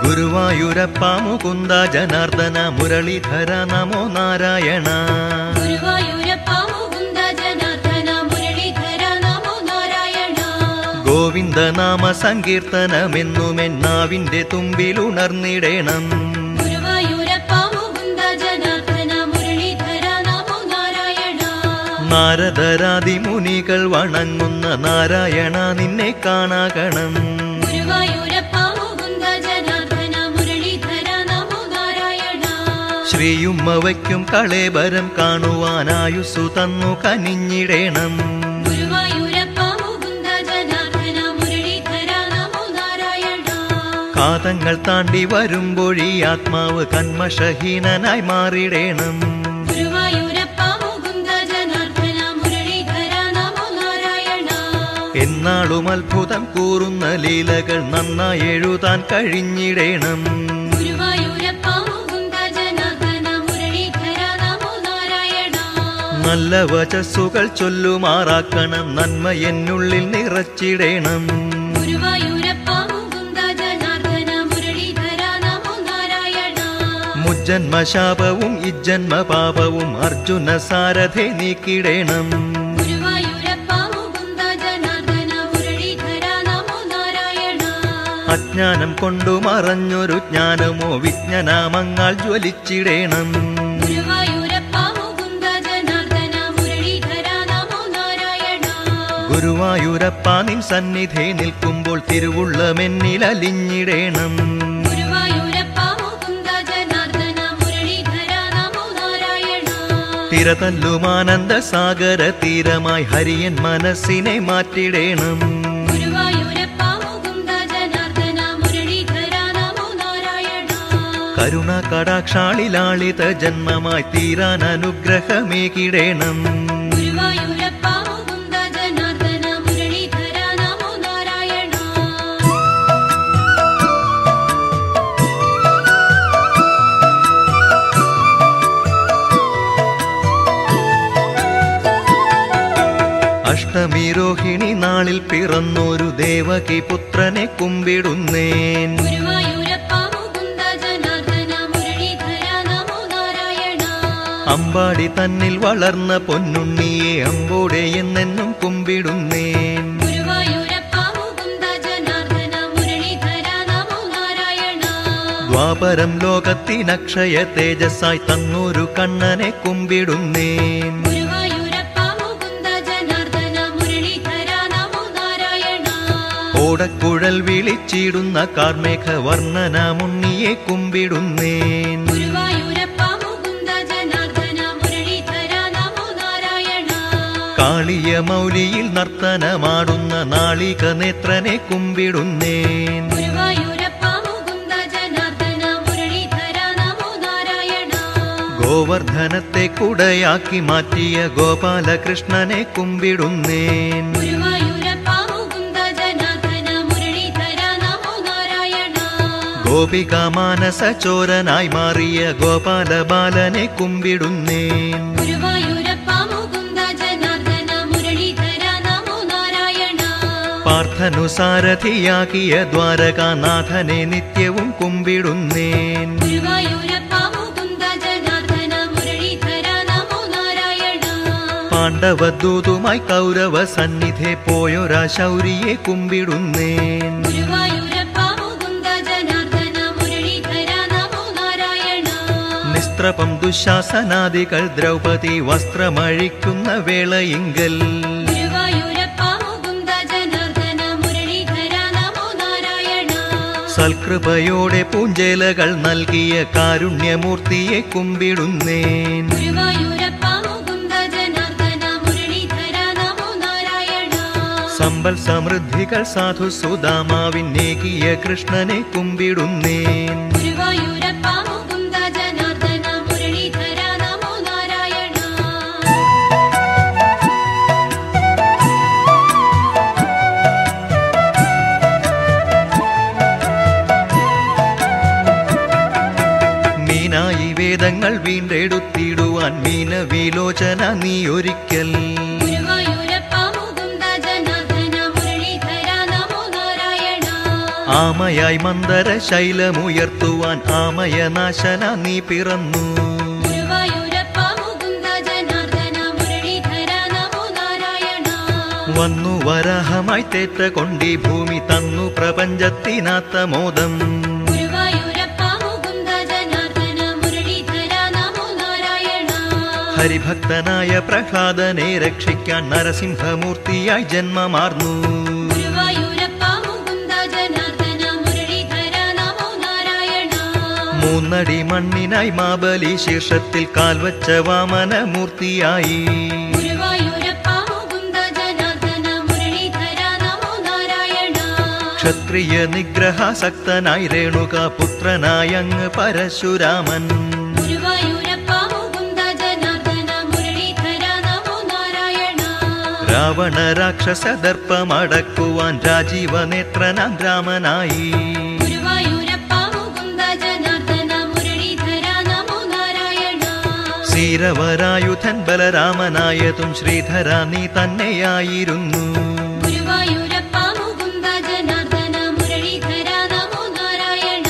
ഗുരുവായൂരപ്പ മുകുന്ദ ജനാർദ്ദന മുരളീധര നമോ നാരായണ ഗുരുവായൂരപ്പ മുകുന്ദ ജനാർദ്ദന മുരളീധര നമോ നാരായണ ഗോവിന്ദ നാമ സങ്കീർത്തനമെന്നുമെന്നാവിന്റെ തുമ്പിലുണർന്നിടേണം ഗുരുവായൂരപ്പ മുകുന്ദ ജനാർദ്ദന മുരളീധര നമോ നാരായണ നാരദരാദി മുനികൾ വണങ്ങുന്ന നാരായണ നിന്നെ കാണാകണം ഗുരുവായൂരപ്പ മുകുന്ദ ജനാർദ്ദന മുരളീധര നമോ നാരായണ ശ്രീയുമ്മ വയ്ക്കും കളേബരം കാണുവാനായുസ്സു തന്നു കനിഞ്ഞിടേണം ഗുരുവായൂരപ്പ മുകുന്ദ ജനാർദ്ദന മുരളീധര നമോ നാരായണ കാതങ്ങൾ താണ്ടി വരുമ്പോഴീ ആത്മാവ് കന്മഷഹീനനായി മാറിടേണം ഗുരുവായൂരപ്പ മുകുന്ദ ജനാർദ്ദന മുരളീധര നമോ നാരായണ എന്നാളും അത്ഭുതം കൂറുന്ന ലീലകൾ നന്നായി എഴുതാൻ കഴിഞ്ഞിടേണം ഗുരുവായൂരപ്പ മുകുന്ദ ജനാർദ്ദന മുരളീധര നമോ നാരായണ നല്ല വചസ്സുകൾ ചൊല്ലുമാറാക്കണം നന്മ എന്നുള്ളിൽ നിറച്ചിടേണം ഗുരുവായൂരപ്പ മുകുന്ദ ജനാർദ്ദന മുരളീധര നമോ നാരായണ മുജ്ജന്മശാപവും ഇജ്ജന്മ പാപവും അർജുന സാരഥെ നീക്കിടേണം ഗുരുവായൂരപ്പ മുകുന്ദ ജനാർദ്ദന മുരളീധര നമോ നാരായണ അജ്ഞാനം കൊണ്ടു മറഞ്ഞൊരു ജ്ഞാനമോ വിജ്ഞാനാമങ്ങൾ ജ്വലിച്ചിടേണം ഗുരുവായൂരപ്പ മുകുന്ദ ജനാർദ്ദന മുരളീധര നമോ നാരായണ ഗുരുവായൂരപ്പ നിൻ സന്നിധി നിൽക്കുമ്പോൾ തിരുവുള്ളമെന്നിൽ അലിഞ്ഞിടേണം ഗുരുവായൂരപ്പ മുകുന്ദ ജനാർദ്ദന മുരളീധര നമോ നാരായണ തിരതല്ലുമാനന്ദ സാഗര തീരമായി ഹരിയൻ മനസ്സിനെ മാറ്റിടേണം ഗുരുവായൂരപ്പ മുകുന്ദ ജനാർദ്ദന മുരളീധര നമോ നാരായണ കരുണ കടാക്ഷാളിലാളിത ജന്മമായി തീരാൻ അനുഗ്രഹമേകിടേണം ഗുരുവായൂരപ്പ മുകുന്ദ ജനാർദ്ദന മുരളീധര നമോ നാരായണ അഷ്ടമി രോഹിണി നാളിൽ പിറന്നൊരു ദേവകി പുത്രനെ കുമ്പിടുന്നേൻ ഗുരുവായൂരപ്പ മുകുന്ദ ജനാർദ്ദന മുരളീധര നമോ നാരായണ അമ്പാടി തന്നിൽ വളർന്ന പൊന്നുണ്ണിയെ അമ്പോടെ എന്നെന്നും കുമ്പിടുന്നേൻ ഗുരുവായൂരപ്പ മുകുന്ദ ജനാർദ്ദന മുരളീധര നമോ നാരായണ ദ്വാപരം ലോകത്തിനക്ഷയ തേജസ്സായി തന്നൊരു കണ്ണനെ കുമ്പിടുന്നേൻ ഗുരുവായൂരപ്പ മുകുന്ദ ജനാർദ്ദന മുരളീധര നമോ നാരായണ ഓടക്കുഴൽ വിളിച്ചിടുന്ന കാർമേഘ വർണ്ണന മുന്നിയെ കുമ്പിടുന്നേൻ ഗുരുവായൂരപ്പ മുകുന്ദ ജനാർദ്ദന മുരളീധര നമോ നാരായണ കാളിയ മൗലിയിൽ നർത്തനമാടുന്ന നാളിക നേത്രനെ കുമ്പിടുന്നേൻ ഗുരുവായൂരപ്പ മുകുന്ദ ജനാർദ്ദന മുരളീധര നമോ നാരായണ ഗോവർദ്ധനത്തെ കുടയാക്കി മാറ്റിയ ഗോപാലകൃഷ്ണനെ കുമ്പിടുന്നേൻ ഗുരുവായൂരപ്പ മുകുന്ദ ജനാർദ്ദന മുരളീധര നമോ നാരായണ ഗോപിക മാനസ ചോരനായി മാറിയ ഗോപാല ബാലനെ കുമ്പിടുന്നേൻ ഗുരുവായൂരപ്പ മുകുന്ദ ജനാർദ്ദന മുരളീധര നമോ നാരായണ പാർത്ഥനു സാരഥിയാക്കിയ ദ്വാരകാനാഥനെ നിത്യവും കുമ്പിടുന്നേൻ ഗുരുവായൂരപ്പ മുകുന്ദ ജനാർദ്ദന മുരളീധര നമോ നാരായണ പാണ്ഡവദൂതുമായി കൗരവ സന്നിധെ പോയൊരാ ശൗരിയെ കുമ്പിടുന്നേൻ ഗുരുവായൂരപ്പ മുകുന്ദ ജനാർദ്ദന മുരളീധര നമോ നാരായണ നിസ്ത്രപം ദുശാസനാദികൾ ദ്രൗപദി വസ്ത്രമഴിക്കുന്ന വേളയിങ്കൽ ഗുരുവായൂരപ്പ മുകുന്ദ ജനാർദ്ദന മുരളീധര നമോ നാരായണ സൽകൃപയോടെ പൂഞ്ചേലകൾ നൽകിയ കാരുണ്യമൂർത്തിയെ കുമ്പിടുന്നേൻ ഗുരുവായൂരപ്പ മുകുന്ദ ജനാർദ്ദന മുരളീധര നമോ നാരായണ സമ്പൽ സമൃദ്ധികൾ സാധു സുദാമാവിന്നേകിയ കൃഷ്ണനെ കുമ്പിടുന്നേൻ ഗുരുവായൂരപ്പ മുകുന്ദ ജനാർദ്ദന മുരളീധര നമോ നാരായണ മീനായി വേദങ്ങൾ വീണ്ടെടുത്തിടുവാൻ മീന വിലോചന നീ ഒരിക്കൽ ഗുരുവായൂരപ്പ മുകുന്ദ ജനാർദ്ദന മുരളീധര നമോ നാരായണ ആമയായി മന്ദര ശൈലമുയർത്തുവാൻ ആമയനാശന നീ പിറന്നു ഗുരുവായൂരപ്പ മുകുന്ദ ജനാർദ്ദന മുരളീധര നമോ നാരായണ വന്നു വരാഹമായി തേറ്റ കൊണ്ടീ ഭൂമി തന്നു പ്രപഞ്ചത്തിനാത്ത മോദം ഗുരുവായൂരപ്പ മുകുന്ദ ജനാർദ്ദന മുരളീധര നമോ നാരായണ ഹരിഭക്തനായ പ്രഹ്ലാദനെ രക്ഷിക്കാൻ നരസിംഹമൂർത്തിയായി ജന്മമാർന്നു ഗുരുവായൂരപ്പ മുകുന്ദ ജനാർദ്ദന മുരളീധര നമോ നാരായണ മൂന്നടി മണ്ണിനായി മാബലി ശീർഷത്തിൽ കാൽവച്ച വാമനമൂർത്തിയായി ഗുരുവായൂരപ്പ മുകുന്ദ ജനാർദ്ദന മുരളീധര നമോ നാരായണ ക്ഷത്രിയ നിഗ്രഹാസക്തനായി രേണുക പുത്രനായ അങ്ങ് പരശുരാമൻ ഗുരുവായൂരപ്പ മുകുന്ദ ജനാർദ്ദന മുരളീധര നമോ നാരായണ രാവണ രാക്ഷസ ദർപ്പമടക്കുവാൻ രാജീവനേത്രനാം രാമനായി ഗുരുവായൂരപ്പ മുകുന്ദ ജനാർദ്ദന മുരളീധര നമോ നാരായണ സീരവരായുധൻ ബലരാമനായതും ശ്രീധര നീ തന്നെയായിരുന്നു ഗുരുവായൂരപ്പ മുകുന്ദ ജനാർദ്ദന മുരളീധര നമോ നാരായണ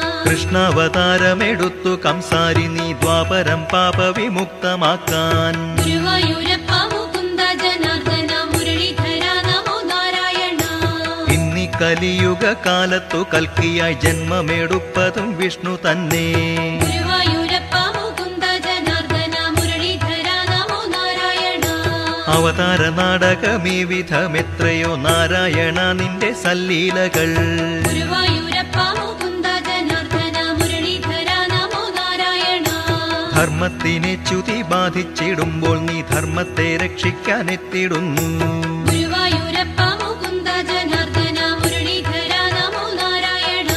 കൃഷ്ണാവതാരമെടുത്തു കംസാരി നീ ദ്വാപരം പാപവിമുക്തമാക്കാൻ ഗുരുവായൂരപ്പ മുകുന്ദ ജനാർദ്ദന മുരളീധര നമോ നാരായണ ഇന്നി കലിയുഗ കാലത്തു കൽക്കിയായി ജന്മമെടുപ്പതും വിഷ്ണു തന്നെ ഗുരുവായൂരപ്പ മുകുന്ദ ജനാർദ്ദന മുരളീധര നമോ നാരായണ അവതാര നാടകമീ വിധമെത്രയോ നാരായണ നിന്റെ സല്ലീലകൾ ഗുരുവായൂരപ്പ മുകുന്ദ ജനാർദ്ദന മുരളീധര നമോ നാരായണ ധർമ്മത്തിനെ ച്യുതി ബാധിച്ചിടുമ്പോൾ നീ ധർമ്മത്തെ രക്ഷിക്കാൻ എത്തിടുന്നു ഗുരുവായൂരപ്പ മുകുന്ദ ജനാർദ്ദന മുരളീധര നമോ നാരായണ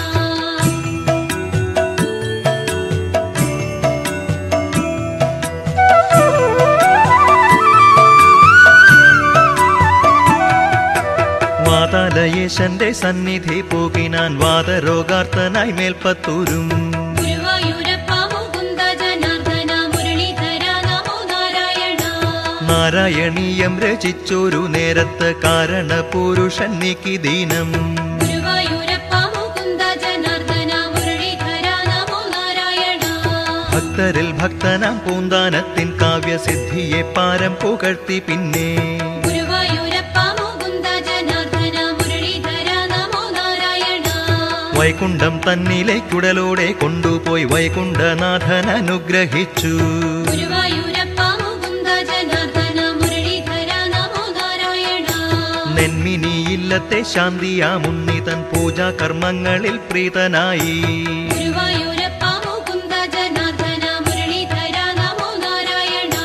വാതാലയേശന്റെ സന്നിധി പോകിനാൻ വാതരോഗാർത്തനായി മേൽപ്പത്തൂരും ഗുരുവായൂരപ്പ മുകുന്ദ ജനാർദ്ദന മുരളീധര നമോ നാരായണ നാരായണീയം രചിച്ചൊരു നേരത്ത് കാരണ പുരുഷൻ നീക്കി ദീനം ഗുരുവായൂരപ്പ മുകുന്ദ ജനാർദ്ദന മുരളീധര നമോ നാരായണ ഭക്തരിൽ ഭക്തനാം പൂന്താനത്തിൻ കാവ്യസിദ്ധിയെ പാരം പുകഴ്ത്തി പിന്നെ ഗുരുവായൂരപ്പ മുകുന്ദ ജനാർദ്ദന മുരളീധര നമോ നാരായണ വൈകുണ്ഠം തന്നിലേക്കുടലോടെ കൊണ്ടുപോയി വൈകുണ്ഠനാഥൻ അനുഗ്രഹിച്ചു ഗുരുവായൂരപ്പ മുകുന്ദ ജനാർദ്ദന മുരളീധര നമോ നാരായണ നെന്മിനിയില്ലത്തെ ശാന്തിയാമുന്നിതൻ പൂജാ കർമ്മങ്ങളിൽ പ്രീതനായി ഗുരുവായൂരപ്പ മുകുന്ദ ജനാർദ്ദന മുരളീധര നമോ നാരായണ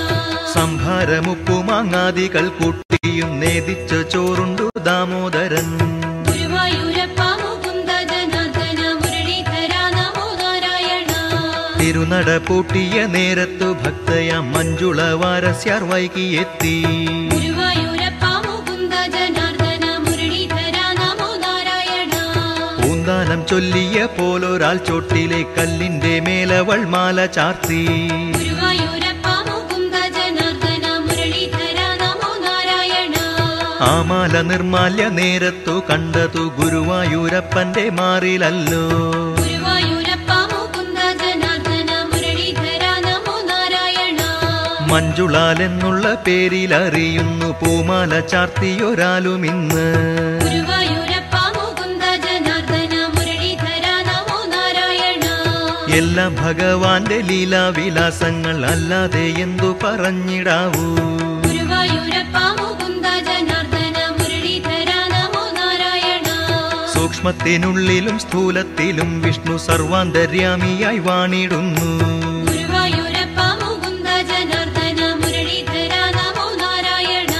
സംഭാരമുപ്പുമാങ്ങാദികൾ കൂട്ടിയും നേദിച്ച ചോറുണ്ടു ദാമോദരൻ ഗുരുവായൂരപ്പ മുകുന്ദ ജനാർദ്ദന മുരളീധര നമോ നാരായണ തിരുനട പൂട്ടിയ നേരത്തു ഭക്തയാം മഞ്ജുള വാരസ്യാർ വൈകിയെത്തി ഗുരുവായൂരപ്പ മുകുന്ദ ജനാർദ്ദന മുരളീധര നമോ നാരായണ പൂന്താനം ചൊല്ലിയ പോലൊരാൾ ചോട്ടിലെ കല്ലിന്റെ മേലവൾ മാല ചാർത്തി ഗുരുവായൂരപ്പ മുകുന്ദ ജനാർദ്ദന മുരളീധര നമോ നാരായണ ആ മാല നിർമാല്യ നേരത്തു കണ്ടതു ഗുരുവായൂരപ്പന്റെ മാറിലല്ലോ ഗുരുവായൂരപ്പ മുകുന്ദ ജനാർദ്ദന മുരളീധര നമോ നാരായണ മഞ്ജുളാൽ എന്നുള്ള പേരിൽ അറിയുന്നു പൂമാല ചാർത്തിയൊരാലും ഇന്ന് ഗുരുവായൂരപ്പ മുകുന്ദ ജനാർദ്ദന മുരളീധര നമോ നാരായണ എല്ലാം ഭഗവാന്റെ ലീലാവിലാസങ്ങൾ അല്ലാതെ എന്തു പറഞ്ഞിടാവൂ ഗുരുവായൂരപ്പ മുകുന്ദ ജനാർദ്ദന മുരളീധര നമോ നാരായണ സൂക്ഷ്മത്തിനുള്ളിലും സ്ഥൂലത്തിലും വിഷ്ണു സർവാന്തര്യാമിയായി വാണിടുന്നു ഗുരുവായൂരപ്പ മുകുന്ദ ജനാർദ്ദന മുരളീധര നമോ നാരായണ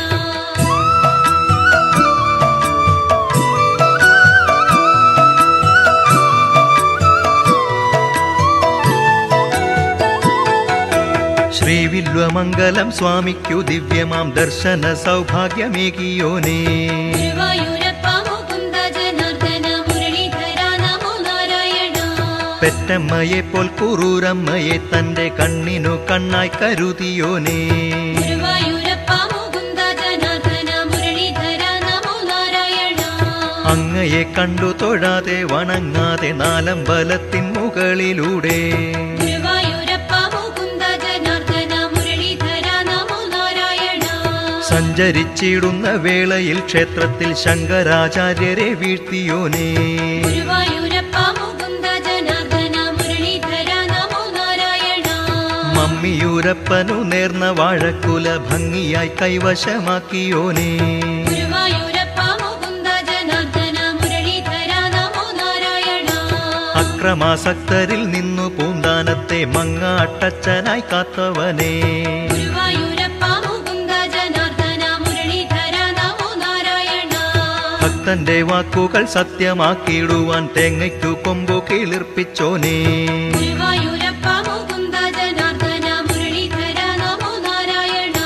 ശ്രീവില്വമംഗലം സ്വാമിക്കു ദിവ്യമാം ദർശന സൗഭാഗ്യമേകിയോനേ ഗുരുവായൂരപ്പ മുകുന്ദ ജനാർദ്ദന മുരളീധര നമോ നാരായണ പെറ്റമ്മയെ പോൽ കുറൂരമ്മയെ തന്റെ കണ്ണിനു കണ്ണായി കരുതിയോനേ ഗുരുവായൂരപ്പ മുകുന്ദ ജനാർദ്ദന മുരളീധര നമോ നാരായണ അങ്ങയെ കണ്ടു തൊഴാതെ വണങ്ങാതെ നാലമ്പലത്തിൻ മുകളിലൂടെ ഗുരുവായൂരപ്പ മുകുന്ദ ജനാർദ്ദന മുരളീധര നമോ നാരായണ സഞ്ചരിച്ചിടുന്ന വേളയിൽ ക്ഷേത്രത്തിൽ ശങ്കരാചാര്യരെ വീഴ്ത്തിയോനേ ഗുരുവായൂരപ്പ മുകുന്ദ ജനാർദ്ദന മുരളീധര നമോ നാരായണ മമ്മിയൂരപ്പനു നേർന്ന വാഴക്കുല ഭംഗിയായി കൈവശമാക്കിയോനേ ഗുരുവായൂരപ്പ മുകുന്ദ ജനാർദ്ദന മുരളീധര നമോ നാരായണ അക്രമാസക്തരിൽ നിന്നു പൂന്താനത്തെ മങ്ങാട്ടച്ചനായി കാത്തവനേ ഗുരുവായൂരപ്പ മുകുന്ദ ജനാർദ്ദന മുരളീധര നമോ നാരായണ ഭക്തന്റെ വാക്കുകൾ സത്യമാക്കിയിടുവാൻ തേങ്ങയ്ക്കു കൊമ്പു കിളിർപ്പിച്ചോനേ ഗുരുവായൂരപ്പ മുകുന്ദ ജനാർദ്ദന മുരളീധര നമോ നാരായണ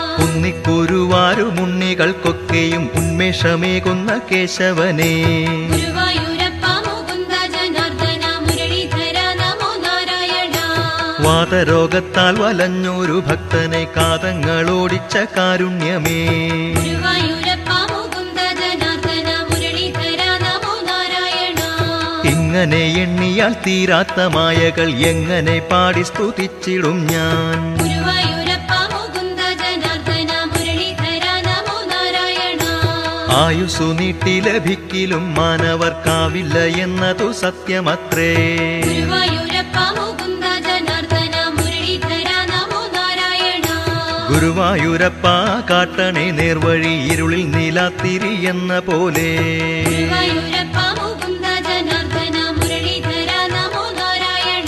കുന്നിക്കുരുവാരുമുണ്ണികൾക്കൊക്കെയും ഉന്മേഷമേകുന്ന കേശവനേ ഗുരുവായൂരപ്പ മുകുന്ദ ജനാർദ്ദന മുരളീധര നമോ നാരായണ വാതരോഗത്താൽ വലഞ്ഞൊരു ഭക്തനെ കാതങ്ങളോടിച്ച കാരുണ്യമേ ഗുരുവായൂരപ്പ മുകുന്ദ ജനാർദ്ദന മുരളീധര നമോ നാരായണ ഇങ്ങനെ എണ്ണിയാൽ തീരാത്ത മായകൾ എങ്ങനെ പാടി സ്തുതിച്ചിടും ഞാൻ ഗുരുവായൂരപ്പ മുകുന്ദ ജനാർദ്ദന മുരളീധര നമോ നാരായണ ആയുസ്സു നീട്ടി ലഭിക്കിലും മാനവർക്കാവില്ല എന്നതു സത്യമത്രേ ഗുരുവായൂരപ്പ മുകുന്ദ ജനാർദ്ദന മുരളീധര നമോ നാരായണ ഗുരുവായൂരപ്പ കാട്ടണേ നേർവഴി ഇരുളിൽ നീലാത്തിരി എന്ന പോലെ ഗുരുവായൂരപ്പ മുകുന്ദ ജനാർദ്ദന മുരളീധര നമോ നാരായണ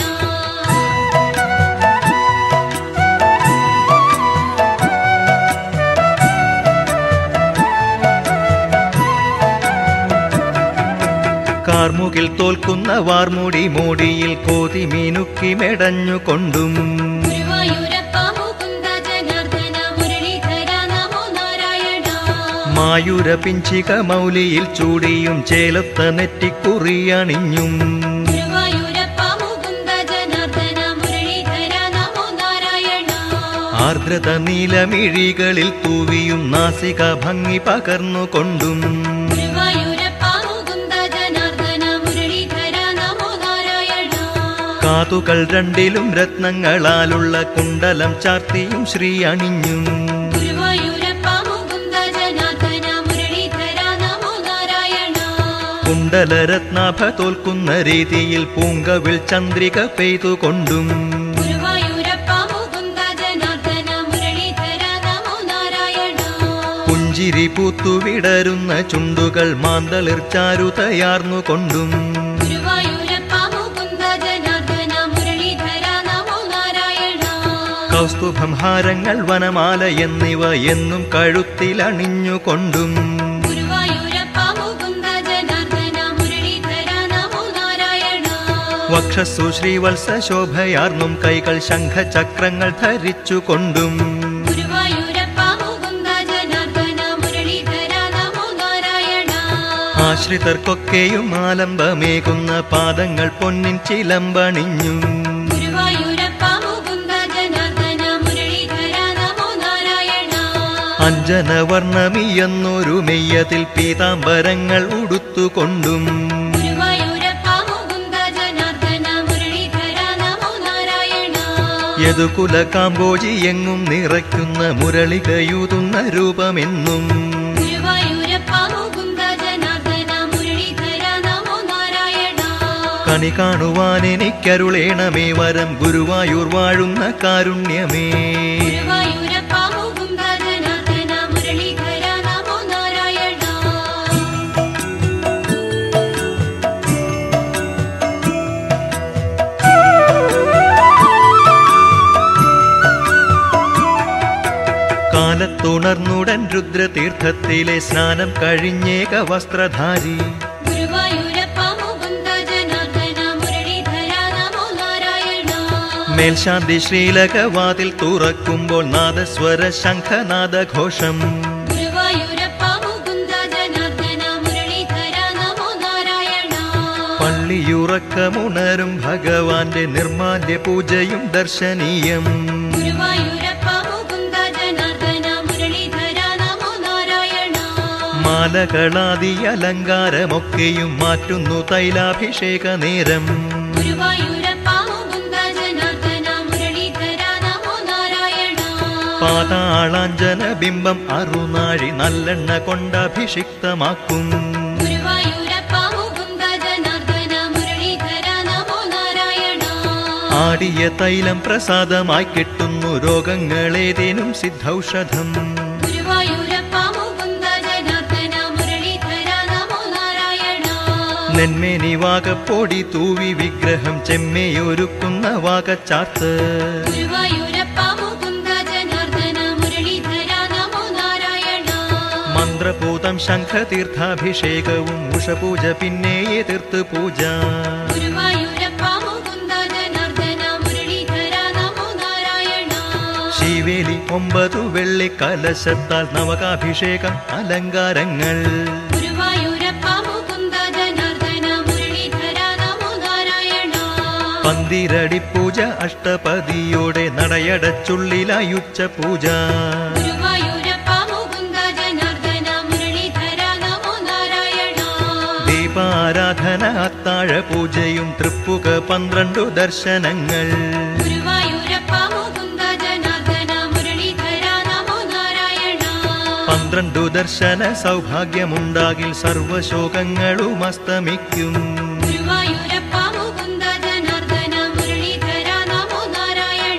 കാർമുകിൽ തോൽക്കുന്ന വാർമുടി മോടിയിൽ കോതി മീനുക്കി മെടഞ്ഞുകൊണ്ടും ഗുരുവായൂരപ്പ മുകുന്ദ ജനാർദ്ദന മുരളീധര നമോ നാരായണ മായൂര പിഞ്ചിക മൗലിയിൽ ചൂടിയും ചേലത്ത നെറ്റിക്കുറിയണിഞ്ഞും ഗുരുവായൂരപ്പ മുകുന്ദ ജനാർദ്ദന മുരളീധര നമോ നാരായണ ആർദ്രത നീലമിഴികളിൽ തൂവിയും നാസിക ഭംഗി പകർന്നുകൊണ്ടും ഗുരുവായൂരപ്പ മുകുന്ദ ജനാർദ്ദന മുരളീധര നമോ നാരായണ കാതുകൾ രണ്ടിലും രത്നങ്ങളാലുള്ള കുണ്ടലം ചാർത്തിയും ശ്രീ അണിഞ്ഞും ഗുരുവായൂരപ്പ മുകുന്ദ ജനാർദ്ദന മുരളീധര നമോ നാരായണ കുണ്ടലരത്നാഭ തോൽക്കുന്ന രീതിയിൽ പൂങ്കവിൽ ചന്ദ്രിക പെയ്തുകൊണ്ടും ഗുരുവായൂരപ്പ മുകുന്ദ ജനാർദ്ദന മുരളീധര നമോ നാരായണ പുഞ്ചിരി പൂത്തു വിടരുന്ന ചുണ്ടുകൾ മാന്തളിർ ചാരുതയാർന്നുകൊണ്ടും ഗുരുവായൂരപ്പ മുകുന്ദ ജനാർദ്ദന മുരളീധര നമോ നാരായണ കൗസ്തുഭം ഹാരങ്ങൾ വനമാല എന്നിവ എന്നും കഴുത്തിലണിഞ്ഞുകൊണ്ടും ഗുരുവായൂരപ്പ മുകുന്ദ ജനാർദ്ദന മുരളീധര നമോ നാരായണ വക്ഷസ്സു ശ്രീവത്സ ശോഭയാർന്നും കൈകൾ ശംഖചക്രങ്ങൾ ധരിച്ചുകൊണ്ടും ഗുരുവായൂരപ്പ മുകുന്ദ ജനാർദ്ദന മുരളീധര നമോ നാരായണ ആശ്രിതർക്കൊക്കെയും ആലംബമേകുന്ന പാദങ്ങൾ പൊന്നിൻ ചിലമ്പണിഞ്ഞും ഗുരുവായൂരപ്പ മുകുന്ദ ജനാർദ്ദന മുരളീധര നമോ നാരായണ അഞ്ജനവർണ്ണമിയെന്നൊരു മെയ്യതിൽ പീതാംബരങ്ങൾ ഉടുത്തുകൊണ്ടും ഗുരുവായൂരപ്പ മുകുന്ദ ജനാർദ്ദന മുരളീധര നമോ നാരായണ യദുകുല കാമ്പോജി എങ്ങും നിറയ്ക്കുന്ന മുരളികയൂതുന്ന രൂപമെന്നും ഗുരുവായൂരപ്പ മുകുന്ദ ജനാർദ്ദന മുരളീധര നമോ നാരായണ കണി കാണുവാൻ എനിക്കരുളേണമേ വരം ഗുരുവായൂർ വാഴുന്ന കാരുണ്യമേ ഗുരുവായൂരപ്പ മുകുന്ദ ജനാർദ്ദന മുരളീധര നമോ നാരായണ കാലത്തുണർന്നുടൻ രുദ്രതീർത്ഥത്തിലെ സ്നാനം കഴിഞ്ഞേക വസ്ത്രധാരി ഗുരുവായൂരപ്പ മുകുന്ദ ജനാർദ്ദന മുരളീധര നമോ നാരായണ മേൽശാന്തി ശ്രീലകവാതിൽ തുറക്കുമ്പോൾ നാദസ്വര ശംഖനാദഘോഷം ഗുരുവായൂരപ്പ മുകുന്ദ ജനാർദ്ദന മുരളീധര നമോ നാരായണ പള്ളിയുറക്കമുണരും ഭഗവാന്റെ നിർമാല്യ പൂജയും ദർശനീയം ഗുരുവായൂരപ്പ മുകുന്ദ ജനാർദ്ദന മുരളീധര നമോ നാരായണ മാലകളാദി അലങ്കാരമൊക്കെയും മാറ്റുന്നു തൈലാഭിഷേക നേരം ഗുരുവായൂരപ്പ മുകുന്ദ ജനാർദ്ദന മുരളീധര നമോ നാരായണ പാതാളാഞ്ജന ബിംബം അറുനാഴി നല്ലെണ്ണ കൊണ്ടഭിഷിക്തമാക്കും ഗുരുവായൂരപ്പ മുകുന്ദ ജനാർദ്ദന മുരളീധര നമോ നാരായണ ആടിയ തൈലം പ്രസാദമായി കിട്ടുന്നു രോഗങ്ങളേതേനും സിദ്ധൌഷധം ഗുരുവായൂരപ്പ മുകുന്ദ ജനാർദ്ദന മുരളീധര നമോ നാരായണ നെന്മേനി വാകപ്പൊടി തൂവി വിഗ്രഹം ചെമ്മയൊരുക്കുന്ന വാകച്ചാർത്ത് ഗുരുവായൂരപ്പ മുകുന്ദ ജനാർദ്ദന മുരളീധര നമോ നാരായണ മന്ത്രപൂതം ശംഖതീർത്ഥാഭിഷേകവും ഉഷപൂജ പിന്നെ എതിർത്ത് പൂജ ഗുരുവായൂരപ്പ മുകുന്ദ ജനാർദ്ദന മുരളീധര നമോ നാരായണ ശിവേലി ഒമ്പതു വെള്ളി കലശത്താൽ നവകാഭിഷേകം അലങ്കാരങ്ങൾ ഗുരുവായൂരപ്പ മുകുന്ദ ജനാർദ്ദന മുരളീധര നമോ നാരായണ പന്തിരടി പൂജ അഷ്ടപതിയോടെ നടയടച്ചുള്ളിലായുച്ച പൂജ ഗുരുവായൂരപ്പ മുകുന്ദ ജനാർദ്ദന മുരളീധര നമോ നാരായണ ദീപാരാധന അത്താഴ പൂജയും തൃപ്പുക പന്ത്രണ്ടു ദർശനങ്ങൾ ഗുരുവായൂരപ്പ മുകുന്ദ ജനാർദ്ദന മുരളീധര നമോ നാരായണ പന്ത്രണ്ടു ദർശന സൗഭാഗ്യമുണ്ടാകിൽ സർവശോകങ്ങളും അസ്തമിക്കും ഗുരുവായൂരപ്പ മുകുന്ദ ജനാർദ്ദന മുരളീധര നമോ നാരായണ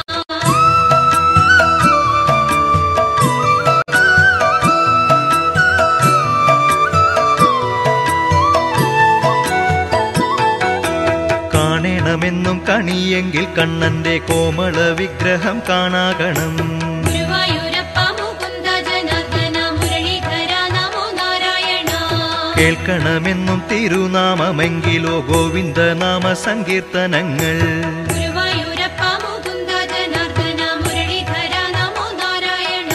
കാണണമെന്നും കണിയെങ്കിൽ കണ്ണന്റെ കോമള വിഗ്രഹം കാണാകണം ഗുരുവായൂരപ്പ മുകുന്ദ ജനാർദ്ദന മുരളീധര നമോ നാരായണ കേൾക്കണമെന്നും തിരുനാമമെങ്കിലോ ഗോവിന്ദനാമ സങ്കീർത്തനങ്ങൾ ഗുരുവായൂരപ്പ മുകുന്ദ ജനാർദ്ദന മുരളീധര നമോ നാരായണ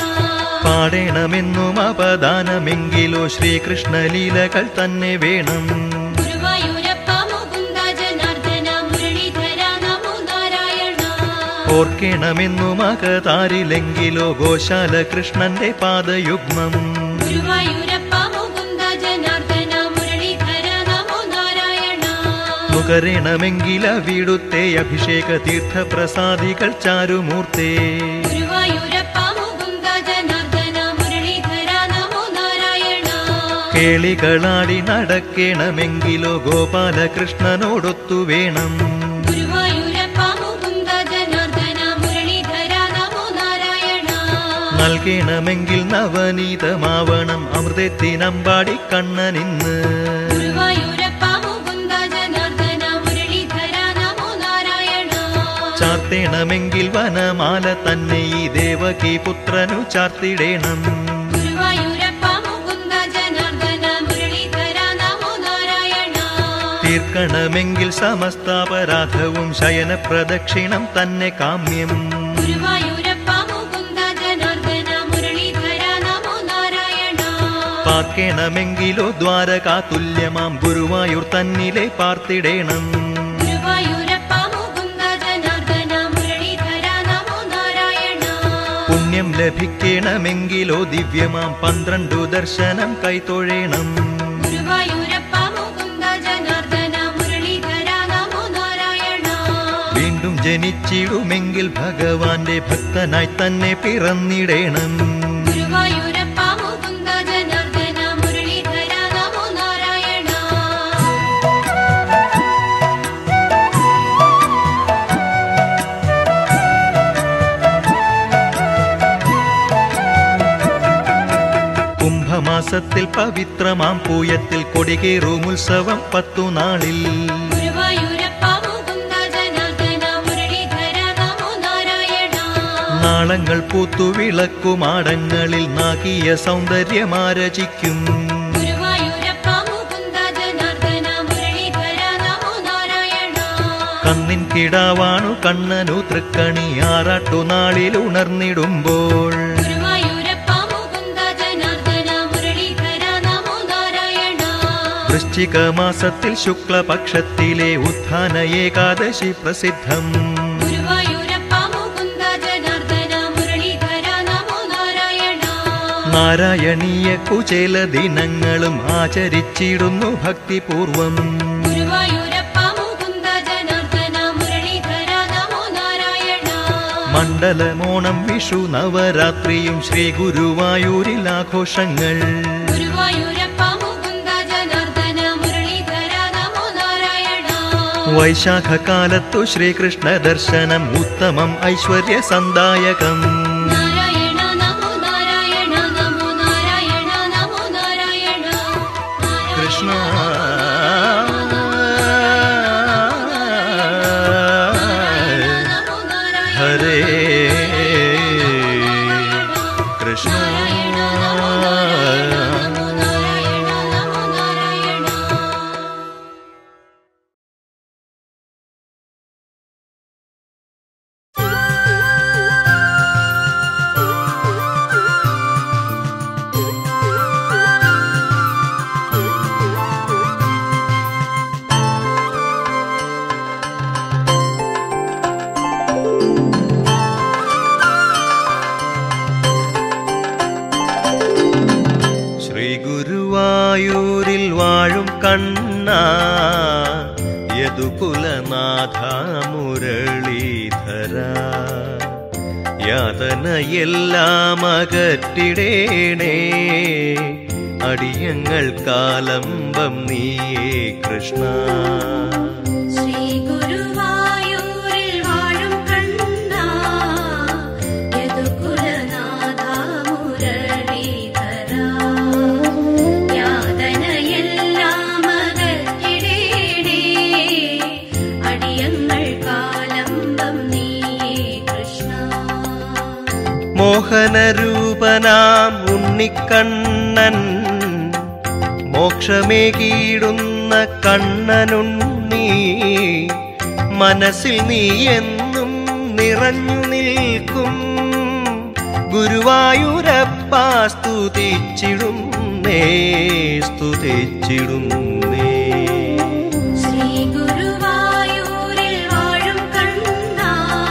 പാടേണമെന്നും അപദാനമെങ്കിലോ ശ്രീകൃഷ്ണലീലകൾ തന്നെ വേണം ഗുരുവായൂരപ്പ മുകുന്ദ ജനാർദ്ദന മുരളീധര നമോ നാരായണ ഓർക്കണമെന്നും അകതാരിലെങ്കിലോ ഗോശാല കൃഷ്ണന്റെ പാദയുഗ്മം ഗുരുവായൂരപ്പ മുകുന്ദ ജനാർദ്ദന മുരളീധര നമോ നാരായണ നുകരണമെങ്കിൽ അവിടുത്തെ അഭിഷേക തീർത്ഥപ്രസാദികൾ ചാരുമൂർത്തേ ഗുരുവായൂരപ്പ മുകുന്ദ ജനാർദ്ദന മുരളീധര നമോ നാരായണ കേളികളാടി നടക്കണമെങ്കിലോ ഗോപാലകൃഷ്ണനോടൊത്തു വേണം ഗുരുവായൂരപ്പ മുകുന്ദ ജനാർദ്ദന മുരളീധര നമോ നാരായണ നൽകണമെങ്കിൽ നവനീതമാവണം അമൃതത്തിനമ്പാടി കണ്ണനിന്ന് ഗുരുവായൂരപ്പ മുകുന്ദ ജനാർദ്ദന മുരളീധര നമോ നാരായണ ചാർത്തേണമെങ്കിൽ വനമാല തന്നെ ഈ ദേവകി പുത്രനു ചാർത്തിടേണം ഗുരുവായൂരപ്പ മുകുന്ദ ജനാർദ്ദന മുരളീധര നമോ നാരായണ തീർക്കണമെങ്കിൽ സമസ്താപരാധവും ശയന പ്രദക്ഷിണം തന്നെ കാമ്യം ഗുരുവായൂരപ്പ മുകുന്ദ ജനാർദ്ദന മുരളീധര നമോ നാരായണ പാർക്കണമെങ്കിലോ ദ്വാരകാതുല്യമാം ഗുരുവായൂർ തന്നിലെ പാർത്തിടേണം ഗുരുവായൂരപ്പ മുകുന്ദ ജനാർദ്ദന മുരളീധര നമോ നാരായണ പുണ്യം ലഭിക്കണമെങ്കിലോ ദിവ്യമാം പന്ത്രണ്ടു ദർശനം കൈത്തൊഴേണം ഗുരുവായൂരപ്പ മുകുന്ദ ജനാർദ്ദന മുരളീധര നമോ നാരായണ വീണ്ടും ജനിച്ചിടുമെങ്കിൽ ഭഗവാന്റെ ഭക്തനായി തന്നെ പിറന്നിടേണം ഗുരുവായൂരപ്പ മുകുന്ദ ജനാർദ്ദന മുരളീധര നമോ നാരായണ കുംഭമാസത്തിൽ പവിത്രമാം പൂയത്തിൽ കൊടികേറും ഉത്സവം പത്തു നാളിൽ ഗുരുവായൂരപ്പ മുകുന്ദ ജനാർദ്ദന മുരളീധര നമോ നാരായണ നാളങ്ങൾ പൂത്തു വിളക്കുമാടങ്ങളിൽ നാകിയ സൗന്ദര്യമാരചിക്കും ഗുരുവായൂരപ്പ മുകുന്ദ ജനാർദ്ദന മുരളീധര നമോ നാരായണ കന്നിൻ കിടാവാണു കണ്ണനു തൃക്കണി ആറാട്ടു നാളിൽ ഉണർന്നിടുമ്പോൾ ഗുരുവായൂരപ്പ മുകുന്ദ ജനാർദ്ദന മുരളീധര നമോ നാരായണ വൃശ്ചിക മാസത്തിൽ ശുക്ലപക്ഷത്തിലെ ഉത്ഥാന ഏകാദശി പ്രസിദ്ധം ഗുരുവായൂരപ്പ മുകുന്ദ ജനാർദ്ദന മുരളീധര നമോ നാരായണ നാരായണീയ കുചേല ദിനങ്ങളും ആചരിച്ചിടുന്നു ഭക്തിപൂർവം ഗുരുവായൂരപ്പ മുകുന്ദ ജനാർദ്ദന മുരളീധര നമോ നാരായണ മണ്ഡലമോണം വിഷു നവരാത്രിയും ശ്രീ ഗുരുവായൂരിൽ ആഘോഷങ്ങൾ ഗുരുവായൂരപ്പ മുകുന്ദ ജനാർദ്ദന മുരളീധര നമോ നാരായണ വൈശാഖകാലത്തു ശ്രീകൃഷ്ണ ദർശനം ഉത്തമം ഐശ്വര്യ സന്ദായകം നാരായണ നമോ നാരായണ നമോ നാരായണ നമോ നാരായണ കൃഷ്ണ നമോ നാരായണ ഹരേ കൃഷ്ണ നമോ നാരായണ നമോ നാരായണ ശ്രീ ഗുരുവായൂരിൽ വാഴും കണ്ണ യദുകുലനാഥ മുരളീധര യാതനയെല്ലാം അകറ്റിടേണേ അടിയങ്ങൾ കാലംബം നീയേ കൃഷ്ണ ശ്രീ ഗുരുവായൂരിൽ വാഴും കണ്ണ യദുകുലനാഥ മുരളീധര യാതനയെല്ലാം അകറ്റിടേണേ അടിയങ്ങൾ കാലംബം നീയേ കൃഷ്ണ മോഹനരൂപനാം ഉണ്ണിക്കണ്ണൻ മോക്ഷമേകീടുന്ന കണ്ണനുണ്ണി മനസ്സിൽ നീ എന്നും നിറഞ്ഞു നിൽക്കും ഗുരുവായൂരപ്പ സ്തുതിച്ചിടുന്നേ സ്തുതിച്ചിടുന്നേ ശ്രീ ഗുരുവായൂരിൽ വാഴും കണ്ണ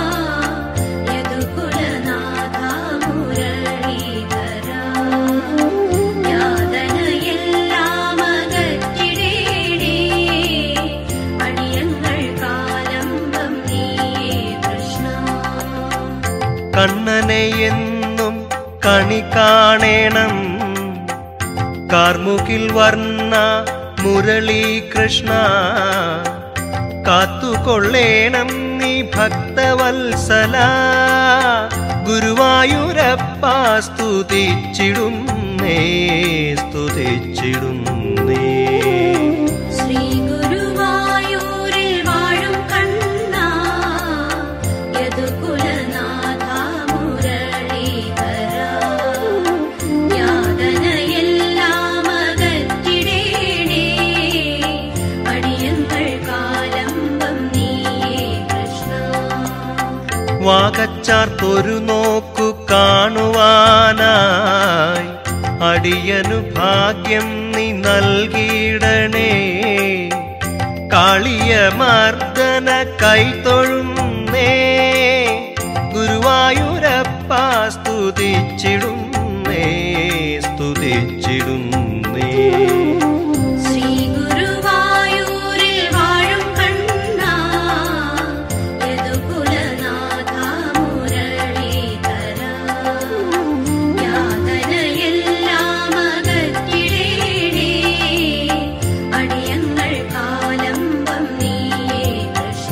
യദുകുലനാഥ മുരളീധര യാതനയെല്ലാം അകറ്റിടേണേ അടിയങ്ങൾ കാലംബം നീയേ കൃഷ്ണ കണ്ണനെ എന്നും കണി കാണേണം കാർമുകിൽ വർണ്ണ മുരളീ കൃഷ്ണ കാത്തുകൊള്ളേണം നീ ഭക്തവത്സല ഗുരുവായൂരപ്പ സ്തുതിച്ചിടുന്നേ സ്തുതിച്ചിടുന്നേ ശ്രീ ഗുരുവായൂരിൽ വാഴും കണ്ണ യദുകുലനാഥ മുരളീധര യാതനയെല്ലാം അകറ്റിടേണേ അടിയങ്ങൾ കാലംബം നീയേ കൃഷ്ണ വാകച്ചാർത്തൊരു നോക്കു കാണുവാനായി അടിയനു ഭാഗ്യം നീ നൽകിയിടണേ കാളിയ മർദ്ദന കൈത്തൊഴുന്നേ ഗുരുവായൂരപ്പ സ്തുതിച്ചിടുന്നേ സ്തുതിച്ചിടുന്നേ ശ്രീ ഗുരുവായൂരിൽ വാഴും കണ്ണ യദുകുലനാഥ മുരളീധര യാതനയെല്ലാം അകറ്റിടേണേ അടിയങ്ങൾ കാലംബം നീയേ കൃഷ്ണ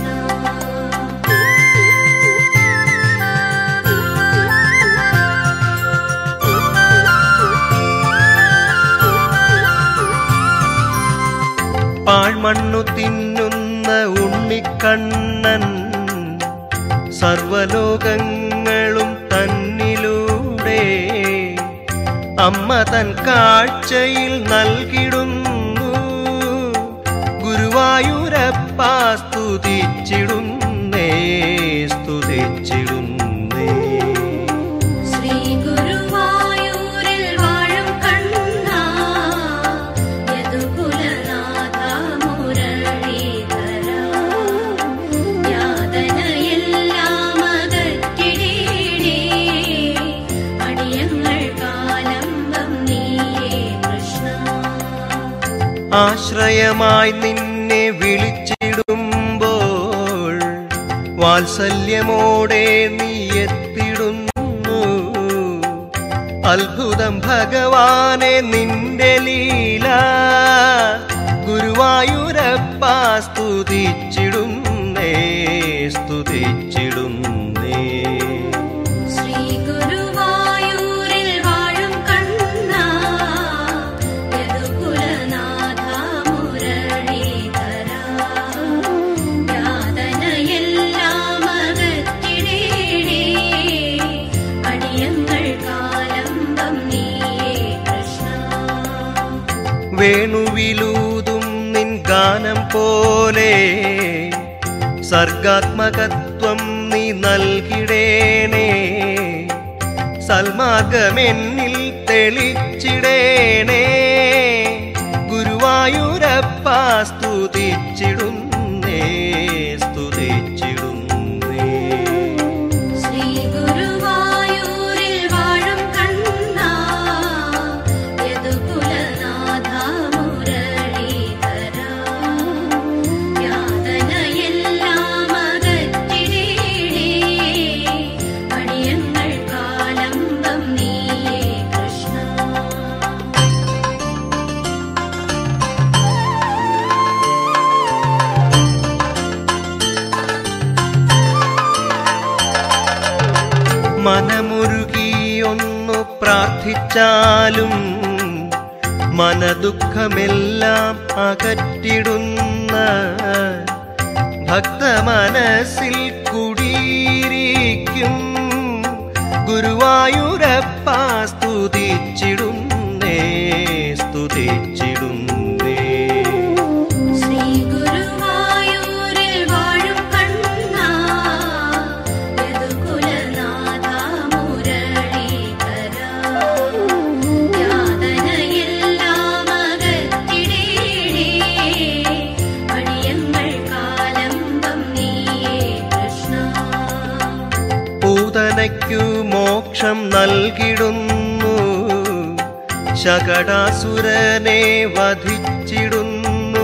പാഴ്മണ്ണു തിന്നുന്ന ഉണ്ണിക്കണ്ണൻ സർവലോകങ്ങളും തന്നിലൂടെ അമ്മ തൻ കാഴ്ചയിൽ നൽകിടുന്നു ഗുരുവായൂരപ്പ സ്തുതിച്ചിടുന്നേ സ്തുതിച്ചിടുന്നേ ശ്രീ ഗുരുവായൂരിൽ വാഴും കണ്ണ യദുകുലനാഥ മുരളീധര യാതനയെല്ലാം അകറ്റിടേണേ അടിയങ്ങൾ കാലം ആശ്രയമായി നിന്നെ വിളിച്ചിടുമ്പോൾ വാത്സല്യമോടെ നീ എത്തിടുന്നു അത്ഭുതം ഭഗവാനെ നിന്റെ ലീല ഗുരുവായൂരപ്പ സ്തുതിച്ചിടുന്നേ സ്തുതിച്ചിടുന്നേ ശ്രീ ഗുരുവായൂരിൽ വാഴും കണ്ണ യദുകുലനാഥ മുരളീധര യാതനയെല്ലാം അകറ്റിടേണേ അടിയങ്ങൾ കാലംബം നീയേ കൃഷ്ണ വേണുവിലൂതും നിൻ ഗാനം പോലെ സർഗാത്മകത്വം നീ നൽകിടേണേ സൽമാർഗമെന്നിൽ തെളിച്ചിടേണേ ഗുരുവായൂരപ്പ സ്തുതിച്ചിടുന്നേ സ്തുതിച്ചിടുന്നേ ശ്രീ ഗുരുവായൂരിൽ വാഴും കണ്ണ യദുകുലനാഥ മുരളീധര യാതനയെല്ലാം അകറ്റിടേണേ അടിയങ്ങൾ കാലംബം നീയേ കൃഷ്ണ മനമുരുകിയൊന്നു പ്രാർത്ഥിച്ചാലും മനദുഃഖമെല്ലാം അകറ്റിടുന്ന ഭക്തമനസ്സിൽ കുടിയിരിക്കും ഗുരുവായൂരപ്പ സ്തുതിച്ചിടുന്നേ സ്തുതിച്ചിടുന്നേ ശ്രീ ഗുരുവായൂരിൽ വാഴും കണ്ണ യദുകുലനാഥ മുരളീധര യാതനയെല്ലാം അകറ്റിടേണേ അടിയങ്ങൾ കാലംബം നീയേ കൃഷ്ണ പൂതനയ്ക്കു മോക്ഷം നൽകിടുന്നു ശകടാസുരനെ വധിച്ചിടുന്നു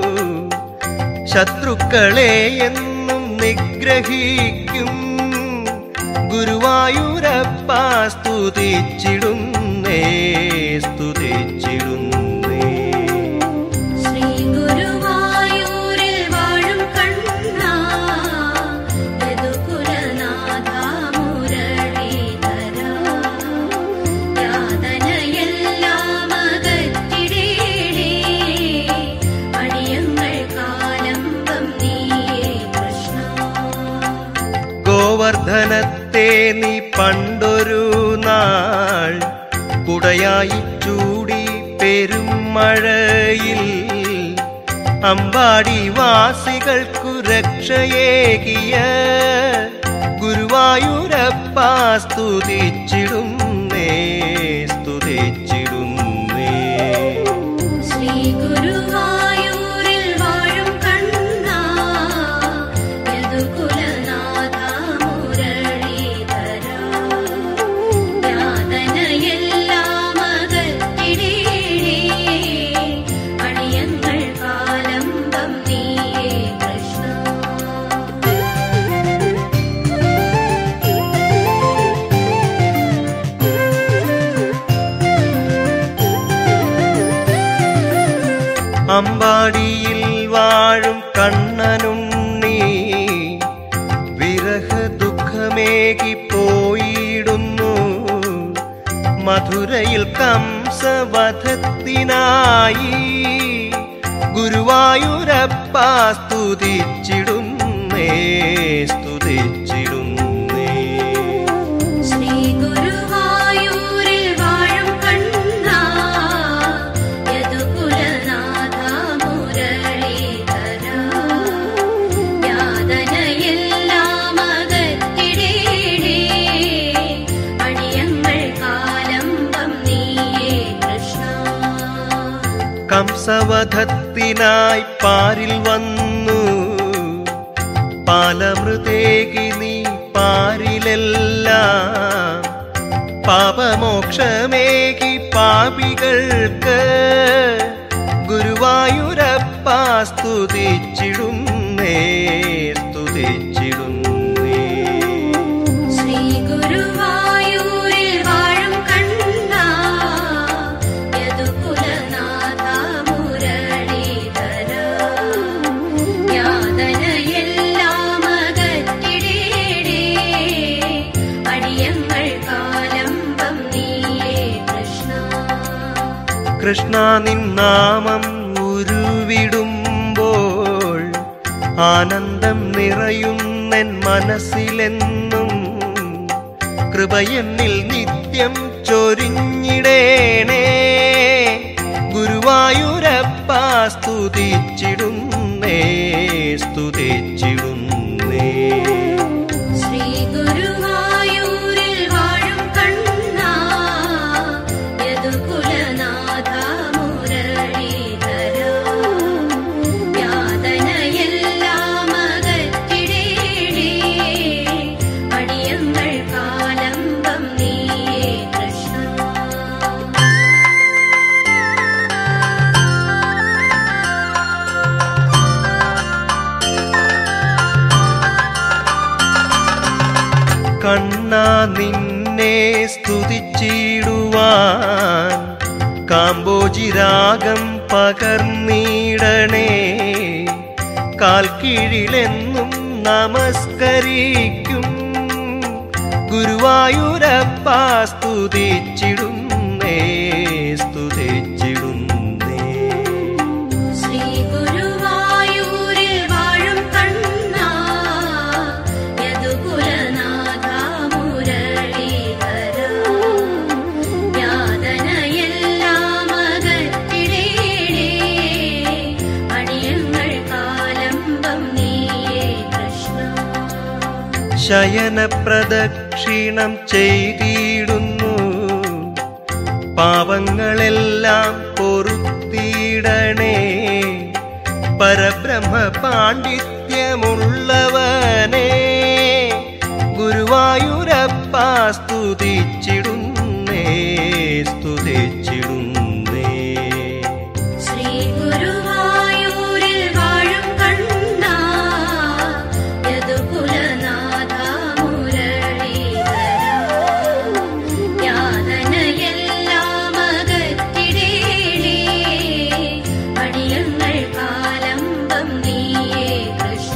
ശത്രുക്കളെ എന്നും നിഗ്രഹിക്കും ഗുരുവായൂരപ്പ സ്തുതിച്ചിടുന്നേ സ്തുതിച്ചിടുന്നേ ശ്രീ ഗുരുവായൂരിൽ വാഴും കണ്ണ യദുകുലനാഥ മുരളീധര യാതനയെല്ലാം അകറ്റിടേണേ അടിയങ്ങൾ കാലംബം നീയേ കൃഷ്ണ ഗോവർദ്ധനത്തെ നീ പണ്ടൊരു നാൾ കുടയായി ചൂടി പെരുമഴയിൽ അമ്പാടി വാസികൾക്കു രക്ഷയേകിയ ഗുരുവായൂരപ്പ സ്തുതിച്ചിടുന്നേ സ്തുതിച്ചിടുന്നേ ശ്രീ ഗുരുവായൂരിൽ വാഴും കണ്ണ യദുകുലനാഥ മുരളീധര യാതനയെല്ലാം അകറ്റിടേണേ അടിയങ്ങൾ കാലംബം നീയേ കൃഷ്ണ അമ്പാടിയിൽ വാഴും കണ്ണനുണ്ണി വിരഹ ദുഃഖമേകി പോയിടുന്നു മധുരയിൽ കംസവധത്തിനായി ഗുരുവായൂരപ്പ സ്തുതിച്ചിടുന്നേ സ്തുതിച്ചിടുന്നേ ശ്രീ ഗുരുവായൂരിൽ വാഴും കണ്ണ യദുകുലനാഥ മുരളീധര യാതനയെല്ലാം അകറ്റിടേണേ അടിയങ്ങൾ കാലംബം നീയേ കൃഷ്ണ കംസവധത്തിനായി പാരിൽ വന്നു പാലമൃതേകി നീ പാരിലെല്ലാം പാപമോക്ഷമേകി പാപികൾക്ക് ഗുരുവായൂരപ്പ സ്തുതിച്ചിടുന്നേ സ്തുതിച്ചിടുന്നേ ശ്രീ ഗുരുവായൂരിൽ വാഴും കണ്ണ യദുകുലനാഥ മുരളീധര യാതനയെല്ലാം അകറ്റിടേടേ അടിയങ്ങൾ കാലംബം നീയേ കൃഷ്ണ കൃഷ്ണ നിന്നാമം ഉരുവിടുമ്പോൾ ആനന്ദം നിറയുന്നെൻ മനസ്സിലെന്നും കൃപയെന്നിൽ നിത്യം ചൊരിഞ്ഞിടേണേ ഗുരുവായൂരപ്പ സ്തുതിച്ചിടുന്നേ സ്തുതിച്ചിടുന്നേ ശ്രീ ഗുരുവായൂരിൽ വാഴും കണ്ണ യദുകുലനാഥ മുരളീധര യാതനയെല്ലാം അകറ്റിടേടേ അടിയങ്ങൾ കാലംബം നീയേ കൃഷ്ണ കണ്ണാ നിന്നെ സ്തുതിച്ചിടുവാൻ കാമ്പോജി രാഗം പകർന്നിടണേ കാൽക്കീഴിലെന്നും നമസ്കരിക്കും ഗുരുവായൂരപ്പ സ്തുതിച്ചിടുന്നേ സ്തുതിച്ചിടുന്നേ ശ്രീ ഗുരുവായൂരിൽ വാഴും കണ്ണ യദുകുലനാഥ മുരളീധര യാതനയെല്ലാം അകറ്റിടേടേ അടിയങ്ങൾ കാലംബം നീയേ കൃഷ്ണ ശയന പ്രദക്ഷിണം ചെയ്തിടുന്നു പാപങ്ങളെല്ലാം പൊറുത്തിടണേ പരബ്രഹ്മ പാണ്ഡിത്യമുള്ളവനെ ഗുരുവായൂരപ്പ സ്തുതിച്ചിടുന്നേ സ്തുതിച്ചിടുന്നേ ശ്രീ ഗുരുവായൂരിൽ വാഴും കണ്ണ യദുകുലനാഥ മുരളീധര യാതനയെല്ലാം അകറ്റിടേടേ അടിയങ്ങൾ കാലംബം നീയേ കൃഷ്ണ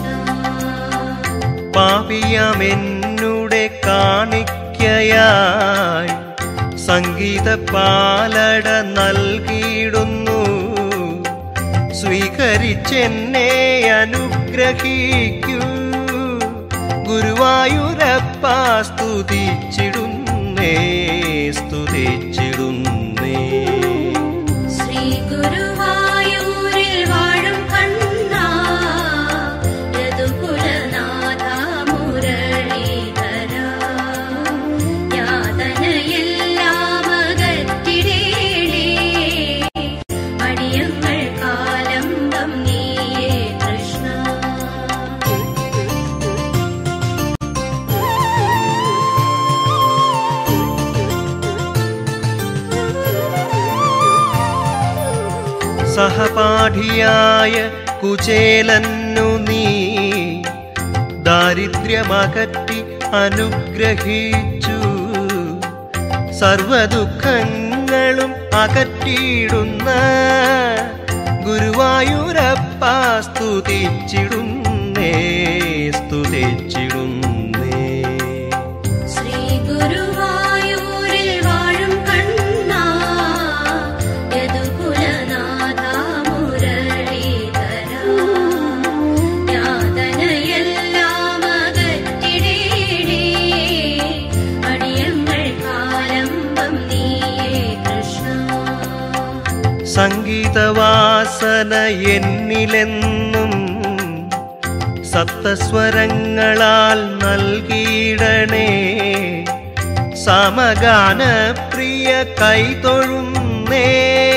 പാപിയമെന്നുടെ കാണിക്കയായി സംഗീത പാലട നൽകിയിടുന്നു സ്വീകരിച്ചെന്നെ അനുഗ്രഹിക്കൂ ഗുരുവായൂരപ്പ സ്തുതിച്ചിടുന്നേ സ്തുതിച്ചിടുന്നേ ശ്രീ ഗുരുവായൂരിൽ വാഴും കണ്ണ യദുകുലനാഥ മുരളീധര യാതനയെല്ലാം അകറ്റിടേടേ അടിയങ്ങൾ കാലംബം നീയേ കൃഷ്ണ സഹപാഠിയായ കുചേലന്നു നീ ദാരിദ്ര്യമകറ്റി അനുഗ്രഹിച്ചു സർവദുഃഖങ്ങളും അകറ്റിയിടുന്ന ഗുരുവായൂരപ്പ സ്തുതിച്ചിടുന്നേ സ്തുതിച്ചിടുന്നേ ശ്രീ ഗുരുവായൂരിൽ വാഴും കണ്ണ യദുകുലനാഥ മുരളീധര യാതനയെല്ലാം അകറ്റിടേടേ അടിയങ്ങൾ കാലംബം നീയേ കൃഷ്ണ സംഗീതവാസന എന്നിലെന്നും സപ്തസ്വരങ്ങളാൽ നൽകിയിടണേ സമഗാന പ്രിയ കൈതൊഴുന്നേ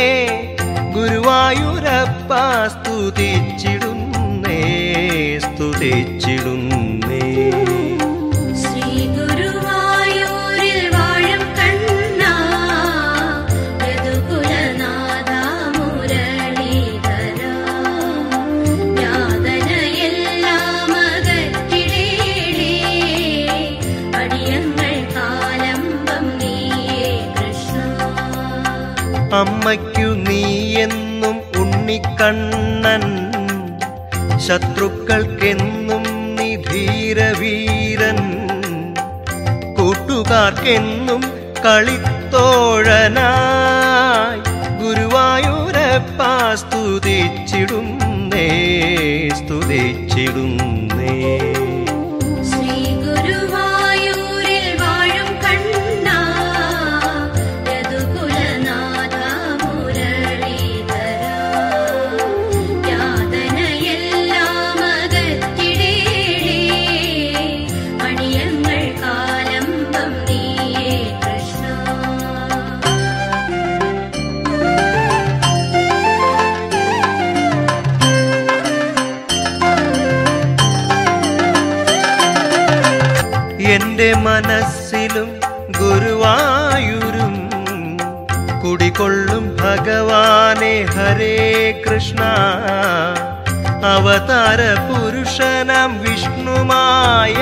ഗുരുവായൂരപ്പ സ്തുതിച്ചിടുന്നേ സ്തുതിച്ചിടുന്നേ ശ്രീ ഗുരുവായൂരിൽ വാഴും കണ്ണ യദുകുലനാഥ മുരളീധര അമ്മയ്ക്കു നീ എന്നും ഉണ്ണിക്കണ്ണൻ ശത്രുക്കൾക്കെന്നും നീ ധീരവീരൻ കൂട്ടുകാർക്കെന്നും കളിത്തോഴനായി ഗുരുവായൂരപ്പ സ്തുതിച്ചിടുന്നേ സ്തുതിച്ചിടുന്നേ ശ്രീ ഗുരുവായൂരിൽ വാഴും കണ്ണാ യദുകുലനാഥ മുരളീധര യാതനയെല്ലാം അകറ്റിടേണേ അടിയങ്ങൾ കാലംബം നീയേ കൃഷ്ണ എന്റെ മനസ്സിലും ഗുരുവായൂരും കുടികൊള്ളും ഭഗവാനെ ഹരേ കൃഷ്ണ അവതാര പുരുഷനാം വിഷ്ണുമായ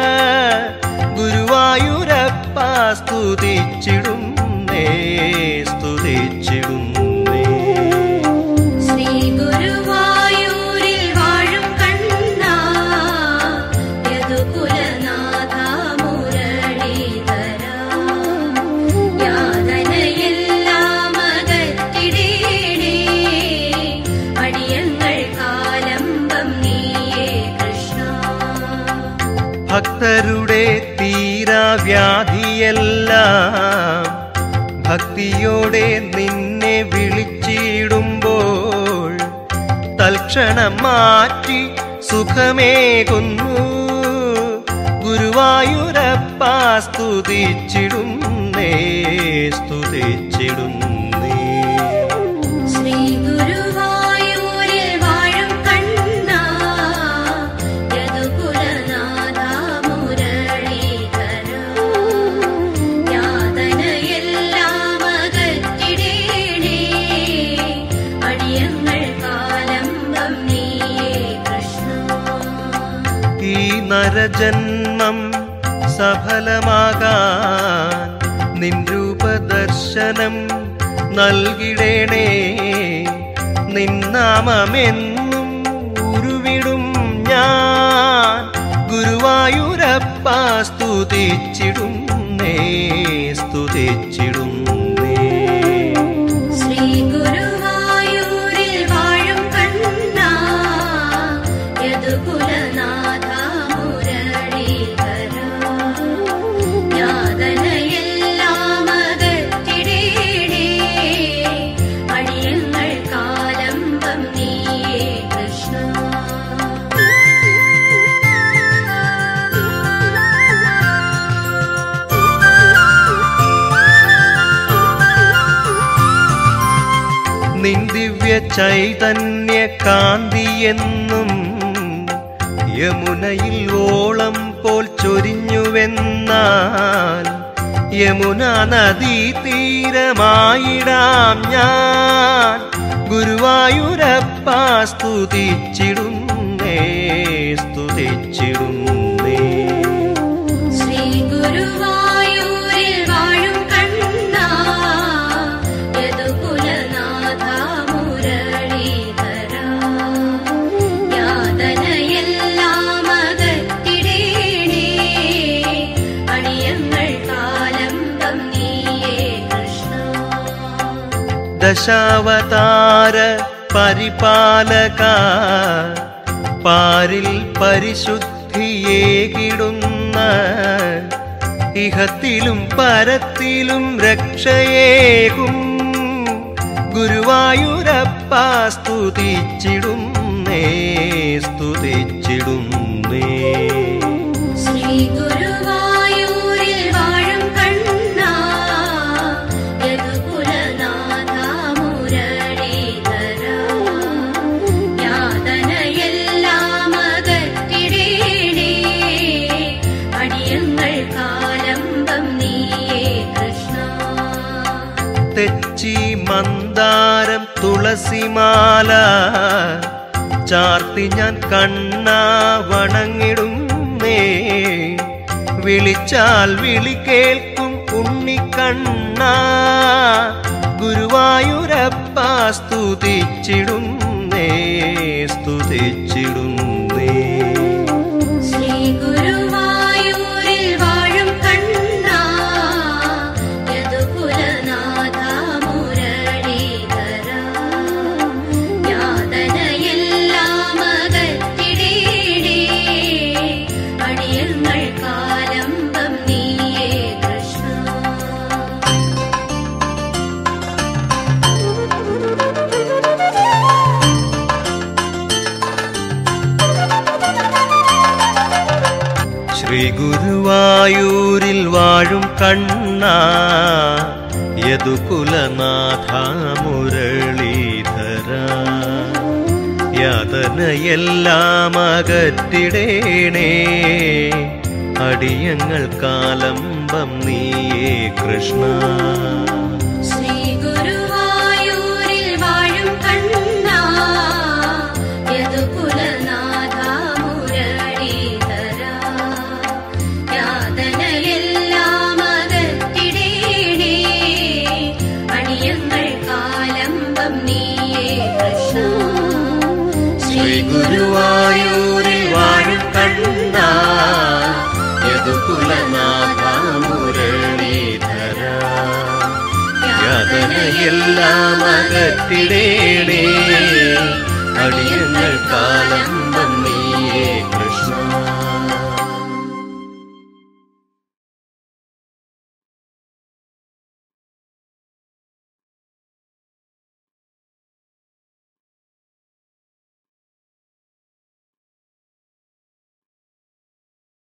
ഗുരുവായൂരപ്പ സ്തുതിച്ചിടുന്നേ സ്തുതിച്ചിടുന്നേ ശ്രീ ഗുരുവായൂരിൽ വാഴും കണ്ണാ യദുകുലനാഥ മുരളീധര യാതനയെല്ലാം അകറ്റിടേണേ അടിയങ്ങൾ കാലംബം നീയേ കൃഷ്ണ ഭക്തരുടെ തീരാവ്യാധിയെല്ലാം ഭക്തിയോടെ നിന്നെ വിളിച്ചിടുമ്പോൾ തൽക്ഷണം മാറ്റി സുഖമേകുന്നു ഗുരുവായൂരപ്പ സ്തുതിച്ചിടുന്നേ സ്തുതിച്ചിടുന്നേ ശ്രീ ഗുരുവായൂരിൽ വാഴും കണ്ണാ യദുകുലനാഥ മുരളീധര യാതനയെല്ലാം അകറ്റിടേണേ അടിയങ്ങൾ കാലംബം നീയേ കൃഷ്ണ ഈ നരജന്മം സഫലമാകാൻ നിൻ രൂപദർശനം നൽകിടേണേ നിന്നാമെന്നും ഉരുവിടും ഞാൻ ഗുരുവായൂരപ്പ സ്തുതിച്ചിടുന്നേ സ്തുതിച്ചിടുന്നേ ശ്രീ ഗുരുവായൂരിൽ വാഴും കണ്ണാ യദുകുലനാഥ മുരളീധര യാതനയെല്ലാം അകറ്റിടേണേ അടിയങ്ങൾ കാലംബം നീയേ കൃഷ്ണ നിൻ ദിവ്യ ചൈതന്യ കാന്തിയെന്നും യമുനയിൽ ഓളം പോൽ ചൊരിഞ്ഞുവെന്നാൽ യമുന നദീ തീരമായിടാം ഞാൻ ഗുരുവായൂരപ്പ സ്തുതിച്ചിടുന്നേ സ്തുതിച്ചിടുന്നേ ശ്രീ ഗുരുവായൂരിൽ വാഴും കണ്ണാ യദുകുലനാഥ മുരളീധര യാതനയെല്ലാം അകറ്റിടേണേ അടിയങ്ങൾ കാലംബം നീയേ കൃഷ്ണ ദശാവതാര പരിപാലക പാരിൽ പരിശുദ്ധിയേകിടുന്ന ഇഹത്തിലും പരത്തിലും രക്ഷയേകും ഗുരുവായൂരപ്പ സ്തുതിച്ചിടുന്നേ സ്തുതിച്ചിടുന്നേ ശ്രീ ഗുരുവായൂരിൽ വാഴും കണ്ണാ യദുകുലനാഥ മുരളീധര യാതനയെല്ലാം അകറ്റിടേണേ അടിയങ്ങൾ കാലംബം നീയേ കൃഷ്ണ തെച്ചി മന്ദാരം തുളസിമാല ചാർത്തി ഞാൻ കണ്ണാ വണങ്ങിടുന്നേ വിളിച്ചാൽ വിളി കേൾക്കും ഉണ്ണിക്കണ്ണ ഗുരുവായൂരപ്പ സ്തുതിച്ചിടുന്നേ സ്തുതിച്ചിടുന്നേ ശ്രീ ഗുരുവായൂരിൽ വാഴും കണ്ണാ യദുകുലനാഥ മുരളീധര യാതനയെല്ലാം അകറ്റിടേണേ അടിയങ്ങൾ കാലംബം നീയേ കൃഷ്ണ ശ്രീ ഗുരുവായൂരിൽ വാഴും കണ്ണ യദുകുലനാഥ മുരളീധര യാതനയെല്ലാം അകറ്റിടേണേ അടിയങ്ങൾ കാലംബം നീയേ കൃഷ്ണ ശ്രീ ഗുരുവായൂരിൽ വാഴും കണ്ണാ യദുകുലനാഥ മുരളീധര യാതനയെല്ലാം അകറ്റിടേണേ അടിയങ്ങൾ കാലംബം നീയേ കൃഷ്ണ ശ്രീ ഗുരുവായൂരിൽ വാഴും കണ്ണ യദുകുലനാഥ മുരളീധര യാതനയെല്ലാം അകറ്റിടേണേ അടിയങ്ങൾ കാലം